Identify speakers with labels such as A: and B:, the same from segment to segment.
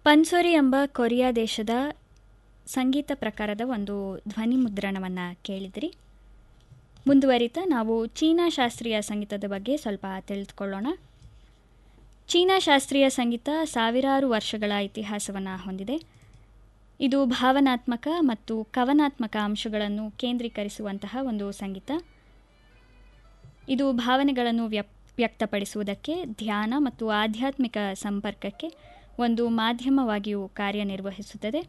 A: ಪನ್ಸೋರಿ ಎಂಬ ಕೊರಿಯಾ ದೇಶದ ಸಂಗೀತ ಪ್ರಕಾರದ ಒಂದು ಧ್ವನಿ ಮುದ್ರಣವನ್ನು ಕೇಳಿದ್ರಿ ಮುಂದುವರಿತಾ ನಾವು ಚೀನಾ ಶಾಸ್ತ್ರೀಯ ಸಂಗೀತದ ಬಗ್ಗೆ ಸ್ವಲ್ಪ ತಿಳಿದುಕೊಳ್ಳೋಣ ಚೀನಾ ಶಾಸ್ತ್ರೀಯ ಸಂಗೀತ ಸಾವಿರಾರು ವರ್ಷಗಳ ಇತಿಹಾಸವನ್ನು ಹೊಂದಿದೆ ಇದು ಭಾವನಾತ್ಮಕ ಮತ್ತು ಕವನಾತ್ಮಕ ಅಂಶಗಳನ್ನು ಕೇಂದ್ರೀಕರಿಸುವಂತಹ ಒಂದು ಸಂಗೀತ ಇದು ಭಾವನೆಗಳನ್ನು ವ್ಯಪ್ ವ್ಯಕ್ತಪಡಿಸುವುದಕ್ಕೆ ಧ್ಯಾನ ಮತ್ತು ಆಧ್ಯಾತ್ಮಿಕ ಸಂಪರ್ಕಕ್ಕೆ ಒಂದು ಮಾಧ್ಯಮವಾಗಿಯೂ ಕಾರ್ಯನಿರ್ವಹಿಸುತ್ತದೆ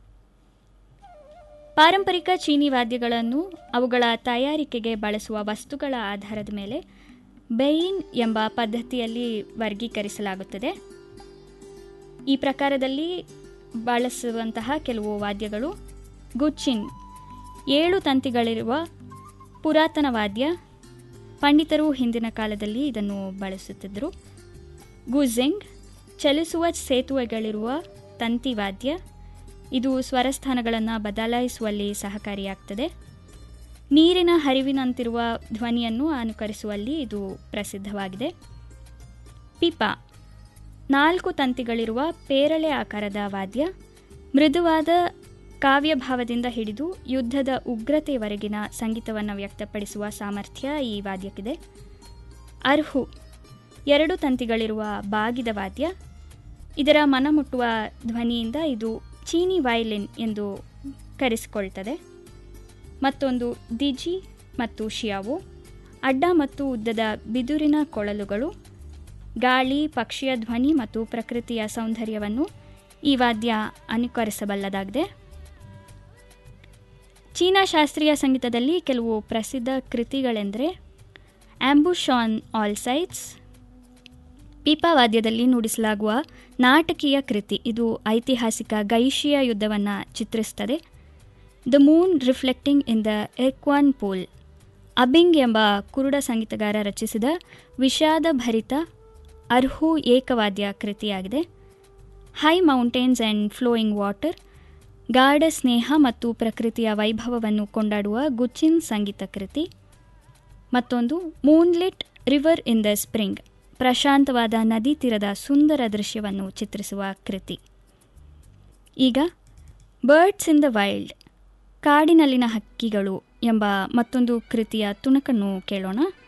A: ಪಾರಂಪರಿಕ ಚೀನಿ ವಾದ್ಯಗಳನ್ನು ಅವುಗಳ ತಯಾರಿಕೆಗೆ ಬಳಸುವ ವಸ್ತುಗಳ ಆಧಾರದ ಮೇಲೆ ಬೆಯಿನ್ ಎಂಬ ಪದ್ಧತಿಯಲ್ಲಿ ವರ್ಗೀಕರಿಸಲಾಗುತ್ತದೆ ಈ ಪ್ರಕಾರದಲ್ಲಿ ಬಳಸುವಂತಹ ಕೆಲವು ವಾದ್ಯಗಳು ಗುಚ್ಚಿನ್ ಏಳು ತಂತಿಗಳಿರುವ ಪುರಾತನ ವಾದ್ಯ ಪಂಡಿತರು ಹಿಂದಿನ ಕಾಲದಲ್ಲಿ ಇದನ್ನು ಬಳಸುತ್ತಿದ್ದರು ಗುಝೆಂಗ್ ಚಲಿಸುವ ಸೇತುವೆಗಳಿರುವ ತಂತಿ ವಾದ್ಯ ಇದು ಸ್ವರಸ್ಥಾನಗಳನ್ನು ಬದಲಾಯಿಸುವಲ್ಲಿ ಸಹಕಾರಿಯಾಗ್ತದೆ ನೀರಿನ ಹರಿವಿನಂತಿರುವ ಧ್ವನಿಯನ್ನು ಅನುಕರಿಸುವಲ್ಲಿ ಇದು ಪ್ರಸಿದ್ಧವಾಗಿದೆ ಪಿಪಾ ನಾಲ್ಕು ತಂತಿಗಳಿರುವ ಪೇರಳೆ ಆಕಾರದ ವಾದ್ಯ ಮೃದುವಾದ ಕಾವ್ಯಭಾವದಿಂದ ಹಿಡಿದು ಯುದ್ಧದ ಉಗ್ರತೆಯವರೆಗಿನ ಸಂಗೀತವನ್ನು ವ್ಯಕ್ತಪಡಿಸುವ ಸಾಮರ್ಥ್ಯ ಈ ವಾದ್ಯಕ್ಕಿದೆ ಅರ್ಹು ಎರಡು ತಂತಿಗಳಿರುವ ಬಾಗಿದ ವಾದ್ಯ ಇದರ ಮನಮುಟ್ಟುವ ಧ್ವನಿಯಿಂದ ಇದು ಚೀನಿ ವಯಲಿನ್ ಎಂದು ಕರೆಸಿಕೊಳ್ತದೆ ಮತ್ತೊಂದು ದಿಜಿ ಮತ್ತು ಶಿಯಾವು ಅಡ್ಡ ಮತ್ತು ಉದ್ದದ ಬಿದುರಿನ ಕೊಳಲುಗಳು ಗಾಳಿ ಪಕ್ಷಿಯ ಧ್ವನಿ ಮತ್ತು ಪ್ರಕೃತಿಯ ಸೌಂದರ್ಯವನ್ನು ಈ ವಾದ್ಯ ಅನುಕರಿಸಬಲ್ಲದಾಗಿದೆ ಚೀನಾ ಶಾಸ್ತ್ರೀಯ ಸಂಗೀತದಲ್ಲಿ ಕೆಲವು ಪ್ರಸಿದ್ಧ ಕೃತಿಗಳೆಂದರೆ ambush on all sides pipa ವಾದ್ಯದಲ್ಲಿ ನುಡಿಸಲಾಗುವ ನಾಟಕೀಯ ಕೃತಿ ಇದು ಐತಿಹಾಸಿಕ ಗೈಶಿಯ ಯುದ್ಧವನ್ನು ಚಿತ್ರಿಸುತ್ತದೆ the moon reflecting in the Erquan pool Abing ಎಂಬ ಕುರುಡ ಸಂಗೀತಗಾರ ರಚಿಸಿದ ವಿಷಾದ ಭರಿತ ಅರ್ಹು ಏಕವಾದ್ಯ ಕೃತಿಯಾಗಿದೆ high mountains and flowing water ಗಾಢ ಸ್ನೇಹ ಮತ್ತು ಪ್ರಕೃತಿಯ ವೈಭವವನ್ನು ಕೊಂಡಾಡುವ ಗುಚ್ಚಿನ್ ಸಂಗೀತ ಕೃತಿ ಮತ್ತೊಂದು moonlit river in the spring ಪ್ರಶಾಂತವಾದ ನದಿ ತೀರದ ಸುಂದರ ದೃಶ್ಯವನ್ನು ಚಿತ್ರಿಸುವ ಕೃತಿ ಈಗ ಬರ್ಡ್ಸ್ ಇನ್ ದ ವೈಲ್ಡ್ ಕಾಡಿನಲ್ಲಿನ ಹಕ್ಕಿಗಳು ಎಂಬ ಮತ್ತೊಂದು ಕೃತಿಯ ತುಣುಕನ್ನು ಕೇಳೋಣ